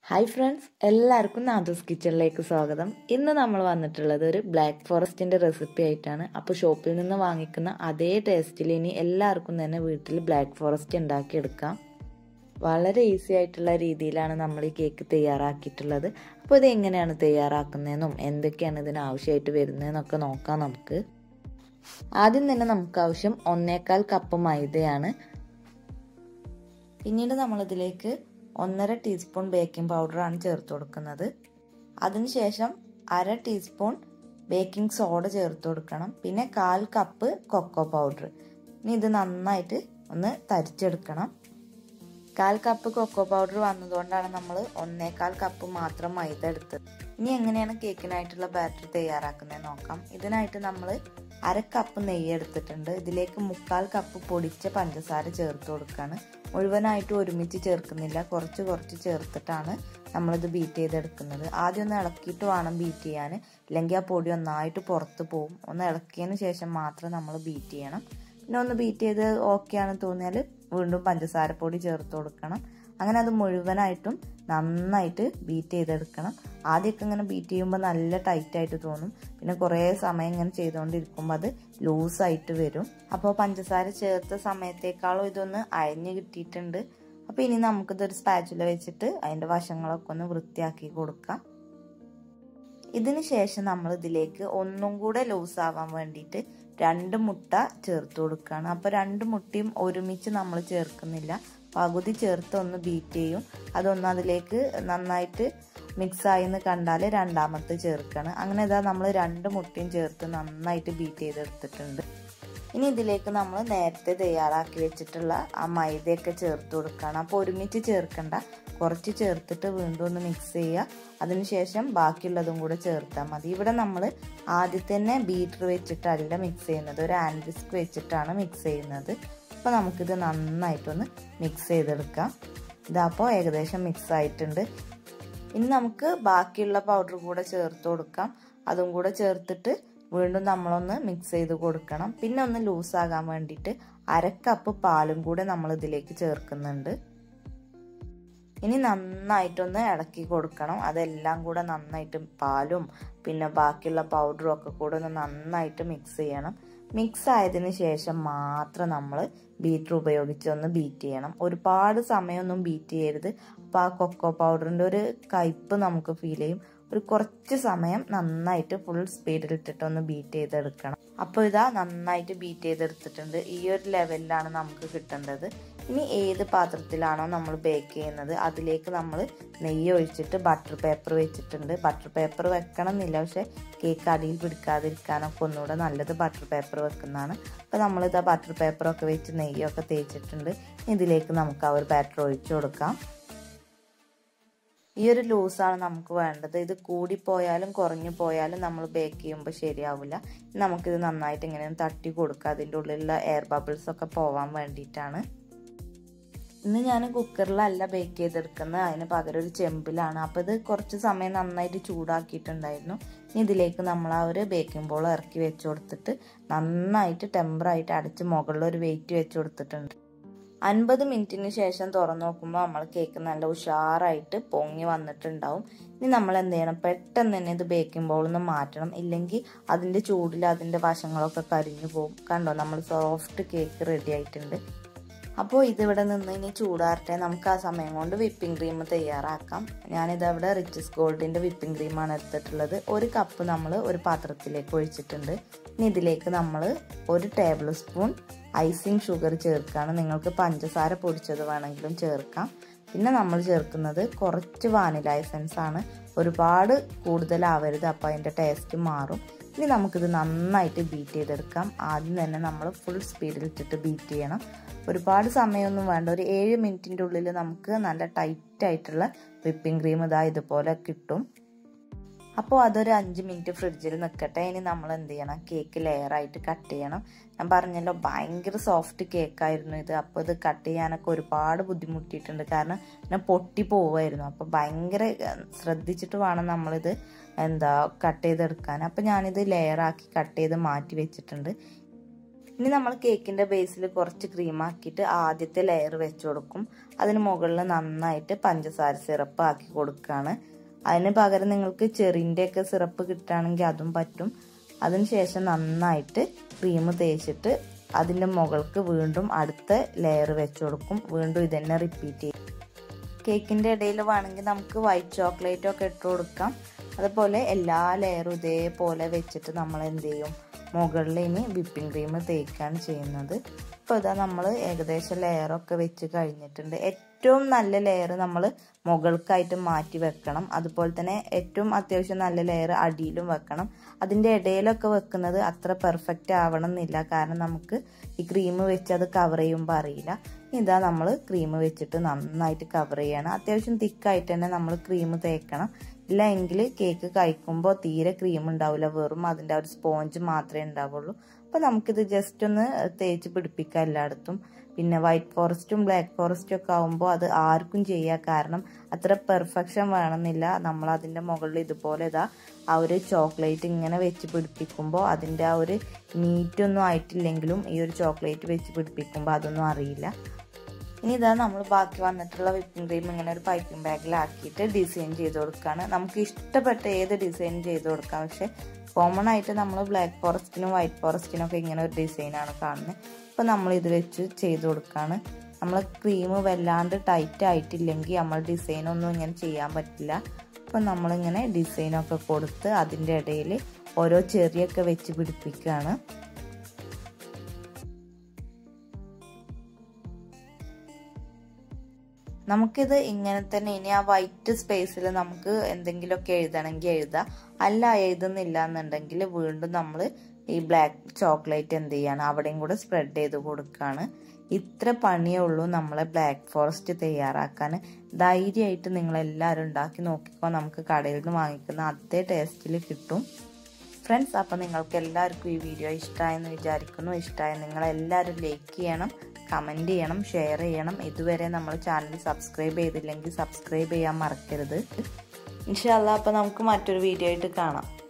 hi friends എല്ലാവർക്കും നാദൂസ് കിച്ചണിലേക്ക് സ്വാഗതം ഇന്ന് നമ്മൾ വന്നിട്ടുള്ളത് ഒരു ബ്ലാക്ക് ഫോറസ്റ്റിന്റെ റെസിപ്പി ആയിട്ടാണ് അപ്പോൾ ഷോപ്പിൽ നിന്ന് വാങ്ങിക്കുന്ന അതേ ടേസ്റ്റിൽ ഇനി എല്ലാവർക്കും തന്നെ വീട്ടിൽ ബ്ലാക്ക് ഫോറസ്റ്റ് ഉണ്ടാക്കിയെടുക്കാം വളരെ ഈസി ആയിട്ടുള്ള രീതിയിലാണ് നമ്മൾ ഈ കേക്ക് തയ്യാറാക്കിയിട്ടുള്ളത് അപ്പോൾ ഇത് എങ്ങനെയാണ് തയ്യാറാക്കുന്നതെന്നും എന്തൊക്കെയാണ് ഇതിന് ആവശ്യമായിട്ട് വരുന്നതെന്നൊക്കെ നോക്കാം നമുക്ക് ആദ്യം തന്നെ നമുക്ക് ആവശ്യം ഒന്നേകാൽ കപ്പ് മൈദയാണ് പിന്നീട് നമ്മളിതിലേക്ക് ഒന്നര ടീസ്പൂൺ ബേക്കിംഗ് പൗഡറാണ് ചേർത്ത് കൊടുക്കുന്നത് അതിനുശേഷം അര ടീസ്പൂൺ ബേക്കിംഗ് സോഡ ചേർത്ത് കൊടുക്കണം പിന്നെ കാൽ കപ്പ് കൊക്കോ പൗഡർ ഇനി ഇത് നന്നായിട്ട് ഒന്ന് തരിച്ചെടുക്കണം കാൽ കപ്പ് കൊക്കോ പൗഡർ വന്നതുകൊണ്ടാണ് നമ്മൾ ഒന്നേകാൽ കപ്പ് മാത്രം മൈദ എടുത്തത് ഇനി എങ്ങനെയാണ് കേക്കിനായിട്ടുള്ള ബാറ്റർ തയ്യാറാക്കുന്നത് നോക്കാം ഇതിനായിട്ട് നമ്മൾ അര കപ്പ് നെയ്യ് എടുത്തിട്ടുണ്ട് ഇതിലേക്ക് മുക്കാൽ കപ്പ് പൊടിച്ച പഞ്ചസാര ചേർത്ത് കൊടുക്കുകയാണ് മുഴുവനായിട്ട് ഒരുമിച്ച് ചേർക്കുന്നില്ല കുറച്ച് കുറച്ച് ചേർത്തിട്ടാണ് നമ്മളിത് ബീറ്റ് ചെയ്തെടുക്കുന്നത് ആദ്യം ഒന്ന് ഇളക്കിയിട്ട് വേണം ബീറ്റ് ചെയ്യാൻ ഇല്ലെങ്കിൽ ആ പൊടി ഒന്നായിട്ട് പുറത്ത് പോകും ഒന്ന് ഇളക്കിയതിന് ശേഷം മാത്രം നമ്മൾ ബീറ്റ് ചെയ്യണം പിന്നെ ഒന്ന് ബീറ്റ് ചെയ്ത് ഓക്കെ ആണെന്ന് തോന്നിയാൽ വീണ്ടും പഞ്ചസാര പൊടി ചേർത്ത് കൊടുക്കണം അങ്ങനെ അത് മുഴുവനായിട്ടും നന്നായിട്ട് ബീറ്റ് ചെയ്തെടുക്കണം ആദ്യമൊക്കെ ഇങ്ങനെ ബീറ്റ് ചെയ്യുമ്പോൾ നല്ല ടൈറ്റ് ആയിട്ട് തോന്നും പിന്നെ കുറേ സമയം ഇങ്ങനെ ചെയ്തുകൊണ്ടിരിക്കുമ്പോൾ അത് ലൂസായിട്ട് വരും അപ്പോൾ പഞ്ചസാര ചേർത്ത സമയത്തേക്കാളും ഇതൊന്ന് അയഞ്ഞ് കിട്ടിയിട്ടുണ്ട് അപ്പോൾ ഇനി നമുക്കിതൊരു സ്പാച്ചുല വെച്ചിട്ട് അതിൻ്റെ വശങ്ങളൊക്കെ ഒന്ന് വൃത്തിയാക്കി കൊടുക്കാം ഇതിന് ശേഷം നമ്മൾ ഇതിലേക്ക് ഒന്നും കൂടെ ലൂസ് ആവാൻ വേണ്ടിയിട്ട് രണ്ട് മുട്ട ചേർത്ത് കൊടുക്കുകയാണ് അപ്പോൾ രണ്ട് മുട്ടയും ഒരുമിച്ച് നമ്മൾ ചേർക്കുന്നില്ല പകുതി ചേർത്ത് ഒന്ന് ബീറ്റ് ചെയ്യും അതൊന്ന് അതിലേക്ക് നന്നായിട്ട് മിക്സ് ആയി എന്ന് കണ്ടാൽ രണ്ടാമത്തെ ചേർക്കുകയാണ് അങ്ങനെ ഇതാ നമ്മൾ രണ്ട് മുട്ടയും ചേർത്ത് നന്നായിട്ട് ബീറ്റ് ചെയ്തെടുത്തിട്ടുണ്ട് ഇനി ഇതിലേക്ക് നമ്മൾ നേരത്തെ തയ്യാറാക്കി വെച്ചിട്ടുള്ള ആ മൈദയൊക്കെ ചേർത്ത് കൊടുക്കുകയാണ് അപ്പോൾ ഒരുമിച്ച് ചേർക്കണ്ട കുറച്ച് ചേർത്തിട്ട് വീണ്ടും ഒന്ന് മിക്സ് ചെയ്യുക അതിനുശേഷം ബാക്കിയുള്ളതും കൂടെ ചേർത്താൽ മതി ഇവിടെ നമ്മൾ ആദ്യം തന്നെ ബീറ്റർ വെച്ചിട്ടല്ല മിക്സ് ചെയ്യുന്നത് ഒരു ഹാൻഡ് വിസ്ക് വെച്ചിട്ടാണ് മിക്സ് ചെയ്യുന്നത് അപ്പോൾ നമുക്കിത് നന്നായിട്ടൊന്ന് മിക്സ് ചെയ്തെടുക്കാം ഇതപ്പോൾ ഏകദേശം മിക്സ് ആയിട്ടുണ്ട് ഇനി നമുക്ക് ബാക്കിയുള്ള പൗഡർ കൂടെ ചേർത്ത് കൊടുക്കാം അതും കൂടെ ചേർത്തിട്ട് വീണ്ടും നമ്മളൊന്ന് മിക്സ് ചെയ്ത് കൊടുക്കണം പിന്നെ ഒന്ന് ലൂസാകാൻ വേണ്ടിയിട്ട് അരക്കപ്പ് പാലും കൂടെ നമ്മൾ ഇതിലേക്ക് ചേർക്കുന്നുണ്ട് ഇനി നന്നായിട്ടൊന്ന് ഇളക്കി കൊടുക്കണം അതെല്ലാം കൂടെ നന്നായിട്ട് പാലും പിന്നെ ബാക്കിയുള്ള പൗഡറും ഒക്കെ കൂടെ ഒന്ന് നന്നായിട്ട് മിക്സ് ചെയ്യണം മിക്സ് ആയതിനു ശേഷം മാത്രം നമ്മൾ ബീറ്റർ ഉപയോഗിച്ച് ഒന്ന് ബീറ്റ് ചെയ്യണം ഒരുപാട് സമയമൊന്നും ബീറ്റ് ചെയ്യരുത് അപ്പോൾ ആ കൊക്കോ പൗഡറിൻ്റെ ഒരു കയ്പ്പ് നമുക്ക് ഫീൽ ചെയ്യും ഒരു കുറച്ച് സമയം നന്നായിട്ട് ഫുൾ സ്പീഡിൽ ഇട്ടിട്ട് ഒന്ന് ബീറ്റ് ചെയ്തെടുക്കണം അപ്പോൾ ഇതാ നന്നായിട്ട് ബീറ്റ് ചെയ്തെടുത്തിട്ടുണ്ട് ഈ ഒരു ലെവലിലാണ് നമുക്ക് കിട്ടേണ്ടത് ഇനി ഏത് പാത്രത്തിലാണോ നമ്മൾ ബേക്ക് ചെയ്യുന്നത് അതിലേക്ക് നമ്മൾ നെയ്യ് ഒഴിച്ചിട്ട് ബട്ടർ പേപ്പർ വെച്ചിട്ടുണ്ട് ബട്ടർ പേപ്പർ വെക്കണം എന്നില്ല പക്ഷെ കേക്ക് അടിയിൽ പിടിക്കാതിരിക്കാനൊക്കെ ഒന്നുകൂടെ നല്ലത് ബട്ടർ പേപ്പർ വെക്കുന്നതാണ് അപ്പോൾ നമ്മളിതാ ബട്ടർ പേപ്പറൊക്കെ വെച്ച് നെയ്യൊക്കെ തേച്ചിട്ടുണ്ട് ഇതിലേക്ക് നമുക്ക് ആ ഒരു ബാറ്റർ ഒഴിച്ചു കൊടുക്കാം ഈ ഒരു ലൂസാണ് നമുക്ക് വേണ്ടത് ഇത് കൂടിപ്പോയാലും കുറഞ്ഞു പോയാലും നമ്മൾ ബേക്ക് ചെയ്യുമ്പോൾ ശരിയാവില്ല നമുക്കിത് നന്നായിട്ട് ഇങ്ങനെ തട്ടി കൊടുക്കുക അതിൻ്റെ ഉള്ളിലുള്ള എയർ ബബിൾസ് ഒക്കെ പോവാൻ വേണ്ടിയിട്ടാണ് ഇന്ന് ഞാൻ കുക്കറിലല്ല ബേക്ക് ചെയ്തെടുക്കുന്നത് അതിന് പകരം ഒരു ചെമ്പിലാണ് അപ്പോൾ ഇത് കുറച്ച് സമയം നന്നായിട്ട് ചൂടാക്കിയിട്ടുണ്ടായിരുന്നു ഇനി ഇതിലേക്ക് നമ്മൾ ആ ഒരു ബേക്കിംഗ് ബോൾ ഇറക്കി വെച്ച് കൊടുത്തിട്ട് നന്നായിട്ട് ടെമ്പറായിട്ട് അടച്ച് മുകളിൽ ഒരു വെയിറ്റ് വെച്ച് കൊടുത്തിട്ടുണ്ട് അൻപത് മിനിറ്റിന് ശേഷം തുറന്നു നോക്കുമ്പോൾ നമ്മൾ കേക്ക് നല്ല ഉഷാറായിട്ട് പൊങ്ങി വന്നിട്ടുണ്ടാവും ഇനി നമ്മൾ എന്ത് ചെയ്യണം പെട്ടെന്ന് തന്നെ ഇത് ബേക്കിംഗ് ബൗളിൽ നിന്ന് മാറ്റണം ഇല്ലെങ്കിൽ അതിൻ്റെ ചൂടിൽ അതിൻ്റെ വശങ്ങളൊക്കെ കരിഞ്ഞു പോകും കണ്ടോ നമ്മൾ സോഫ്റ്റ് കേക്ക് റെഡി ആയിട്ടുണ്ട് അപ്പോൾ ഇതിവിടെ നിന്ന് ഇനി ചൂടാറട്ടെ നമുക്ക് ആ സമയം കൊണ്ട് വിപ്പിംഗ് ക്രീം തയ്യാറാക്കാം ഞാനിത് അവിടെ റിച്ചസ് ഗോൾഡിൻ്റെ വിപ്പിംഗ് ക്രീമാണ് എടുത്തിട്ടുള്ളത് ഒരു കപ്പ് നമ്മൾ ഒരു പാത്രത്തിലേക്ക് ഒഴിച്ചിട്ടുണ്ട് ഇനി ഇതിലേക്ക് നമ്മൾ ഒരു ടേബിൾ സ്പൂൺ ഐസിങ് ഷുഗർ ചേർക്കുകയാണ് നിങ്ങൾക്ക് പഞ്ചസാര പൊടിച്ചത് വേണമെങ്കിലും ചേർക്കാം പിന്നെ നമ്മൾ ചേർക്കുന്നത് കുറച്ച് വാനില എസൻസ് ആണ് ഒരുപാട് കൂടുതലാവരുത് അപ്പോൾ അതിൻ്റെ ടേസ്റ്റ് മാറും ഇനി നമുക്കിത് നന്നായിട്ട് ബീറ്റ് ചെയ്തെടുക്കാം ആദ്യം തന്നെ നമ്മൾ ഫുൾ സ്പീഡിൽ ഇട്ടിട്ട് ബീറ്റ് ചെയ്യണം ഒരുപാട് സമയമൊന്നും വേണ്ട ഒരു ഏഴ് മിനിറ്റിൻ്റെ ഉള്ളിൽ നമുക്ക് നല്ല ടൈറ്റ് ആയിട്ടുള്ള വിപ്പിംഗ് ക്രീം ഇതാ ഇതുപോലെ കിട്ടും അപ്പോൾ അതൊരു അഞ്ച് മിനിറ്റ് ഫ്രിഡ്ജിൽ നിൽക്കട്ടെ ഇനി നമ്മൾ എന്ത് ചെയ്യണം കേക്ക് ലെയറായിട്ട് കട്ട് ചെയ്യണം ഞാൻ പറഞ്ഞല്ലോ ഭയങ്കര സോഫ്റ്റ് കേക്കായിരുന്നു ഇത് അപ്പോൾ ഇത് കട്ട് ചെയ്യാനൊക്കെ ഒരുപാട് ബുദ്ധിമുട്ടിയിട്ടുണ്ട് കാരണം ഞാൻ പൊട്ടി പോവായിരുന്നു അപ്പോൾ ഭയങ്കര ശ്രദ്ധിച്ചിട്ട് വേണം നമ്മളിത് എന്താ കട്ട് ചെയ്തെടുക്കാൻ അപ്പോൾ ഞാനിത് ലെയറാക്കി കട്ട് ചെയ്ത് മാറ്റി വെച്ചിട്ടുണ്ട് ഇനി നമ്മൾ കേക്കിൻ്റെ ബേസിൽ കുറച്ച് ക്രീം ആക്കിയിട്ട് ആദ്യത്തെ ലെയർ വെച്ച് കൊടുക്കും അതിന് മുകളിൽ നന്നായിട്ട് പഞ്ചസാര സിറപ്പ് ആക്കി കൊടുക്കുകയാണ് അതിന് പകരം നിങ്ങൾക്ക് ചെറിൻ്റെയൊക്കെ സിറപ്പ് കിട്ടുകയാണെങ്കിൽ അതും പറ്റും അതിനുശേഷം നന്നായിട്ട് ക്രീം തേച്ചിട്ട് അതിൻ്റെ മുകൾക്ക് വീണ്ടും അടുത്ത ലെയർ വെച്ച് കൊടുക്കും വീണ്ടും ഇതന്നെ റിപ്പീറ്റ് ചെയ്യും കേക്കിൻ്റെ ഇടയിൽ വേണമെങ്കിൽ നമുക്ക് വൈറ്റ് ചോക്ലേറ്റ് ഒക്കെ ഇട്ട് കൊടുക്കാം അതുപോലെ എല്ലാ ലെയറും ഇതേപോലെ വെച്ചിട്ട് നമ്മൾ എന്ത് ചെയ്യും മുകളിൽ ഇനി വിപ്പിംഗ് ക്രീം തേക്കാണ് ചെയ്യുന്നത് ഇപ്പോൾ ഇതാ നമ്മൾ ഏകദേശം ലെയറൊക്കെ വെച്ച് കഴിഞ്ഞിട്ടുണ്ട് ഏറ്റവും നല്ല ലെയർ നമ്മൾ മുകൾക്കായിട്ട് മാറ്റി വെക്കണം അതുപോലെ തന്നെ ഏറ്റവും അത്യാവശ്യം നല്ല ലെയർ അടിയിലും വെക്കണം അതിൻ്റെ ഇടയിലൊക്കെ വെക്കുന്നത് അത്ര പെർഫെക്റ്റ് ആവണം എന്നില്ല കാരണം നമുക്ക് ഈ ക്രീം വെച്ച് അത് കവർ ചെയ്യുമ്പോൾ അറിയില്ല ഇതാ നമ്മൾ ക്രീം വെച്ചിട്ട് നന്നായിട്ട് കവർ ചെയ്യണം അത്യാവശ്യം തിക്കായിട്ട് തന്നെ നമ്മൾ ക്രീം തേക്കണം ഇല്ല എങ്കിൽ കേക്ക് കഴിക്കുമ്പോൾ തീരെ ക്രീം ഉണ്ടാവില്ല വെറും അതിൻ്റെ ഒരു സ്പോഞ്ച് മാത്രമേ ഉണ്ടാവുള്ളൂ അപ്പോൾ നമുക്കിത് ജസ്റ്റ് ഒന്ന് തേച്ച് പിടിപ്പിക്കാം എല്ലായിടത്തും പിന്നെ വൈറ്റ് ഫോറസ്റ്റും ബ്ലാക്ക് ഫോറസ്റ്റും ഒക്കെ ആകുമ്പോൾ അത് ആർക്കും ചെയ്യാം കാരണം അത്ര പെർഫെക്ഷൻ വേണമെന്നില്ല നമ്മൾ അതിൻ്റെ മുകളിൽ ഇതുപോലെ ഇതാ ആ ഒരു ചോക്ലേറ്റ് ഇങ്ങനെ വെച്ച് പിടിപ്പിക്കുമ്പോൾ അതിൻ്റെ ആ ഒരു നീറ്റൊന്നും ആയിട്ടില്ലെങ്കിലും ഈ ഒരു ചോക്ലേറ്റ് വെച്ച് പിടിപ്പിക്കുമ്പോൾ അതൊന്നും അറിയില്ല ഇനി ഇതാ നമ്മൾ ബാക്കി വന്നിട്ടുള്ള വിപ്പിംഗ് ക്രീം ഇങ്ങനെ ഒരു പൈപ്പിംഗ് ബാഗിലാക്കിയിട്ട് ഡിസൈൻ ചെയ്ത് കൊടുക്കുകയാണ് നമുക്ക് ഇഷ്ടപ്പെട്ട ഏത് ഡിസൈൻ ചെയ്ത് കൊടുക്കാം പക്ഷെ കോമൺ ആയിട്ട് നമ്മൾ ബ്ലാക്ക് ഫോറസ്റ്റിനും വൈറ്റ് ഫോറസ്റ്റിനും ഒക്കെ ഇങ്ങനെ ഒരു ഡിസൈനാണ് കാണുന്നത് അപ്പോൾ നമ്മൾ ഇത് വെച്ച് ചെയ്ത് കൊടുക്കുകയാണ് നമ്മൾ ക്രീം വല്ലാണ്ട് ടൈറ്റ് ആയിട്ടില്ലെങ്കിൽ നമ്മൾ ഡിസൈനൊന്നും ഇങ്ങനെ ചെയ്യാൻ പറ്റില്ല അപ്പോൾ നമ്മളിങ്ങനെ ഡിസൈനൊക്കെ കൊടുത്ത് അതിൻ്റെ ഇടയിൽ ഓരോ ചെറിയൊക്കെ വെച്ച് പിടിപ്പിക്കുകയാണ് നമുക്കിത് ഇങ്ങനെ തന്നെ ഇനി ആ വൈറ്റ് സ്പേസിൽ നമുക്ക് എന്തെങ്കിലുമൊക്കെ എഴുതണമെങ്കിൽ എഴുതാം അല്ല എഴുതുന്നില്ല എന്നുണ്ടെങ്കിൽ വീണ്ടും നമ്മൾ ഈ ബ്ലാക്ക് ചോക്ലേറ്റ് എന്ത് ചെയ്യാണ് അവിടെയും കൂടെ സ്പ്രെഡ് ചെയ്ത് കൊടുക്കുകയാണ് ഇത്ര പണിയേ ഉള്ളൂ നമ്മളെ ബ്ലാക്ക് ഫോറസ്റ്റ് തയ്യാറാക്കാൻ ധൈര്യമായിട്ട് നിങ്ങളെല്ലാവരും ഉണ്ടാക്കി നോക്കിക്കോ നമുക്ക് കടയിൽ നിന്ന് വാങ്ങിക്കുന്ന അതേ ടേസ്റ്റിൽ കിട്ടും ഫ്രണ്ട്സ് അപ്പോൾ നിങ്ങൾക്ക് എല്ലാവർക്കും ഈ വീഡിയോ ഇഷ്ടമായെന്ന് വിചാരിക്കുന്നു ഇഷ്ടമായ നിങ്ങളെല്ലാവരും ലൈക്ക് ചെയ്യണം കമൻറ്റ് ചെയ്യണം ഷെയർ ചെയ്യണം ഇതുവരെ നമ്മൾ ചാനൽ സബ്സ്ക്രൈബ് ചെയ്തില്ലെങ്കിൽ സബ്സ്ക്രൈബ് ചെയ്യാൻ മറക്കരുത് ഇൻഷാല്ല അപ്പോൾ നമുക്ക് മറ്റൊരു വീഡിയോ ആയിട്ട് കാണാം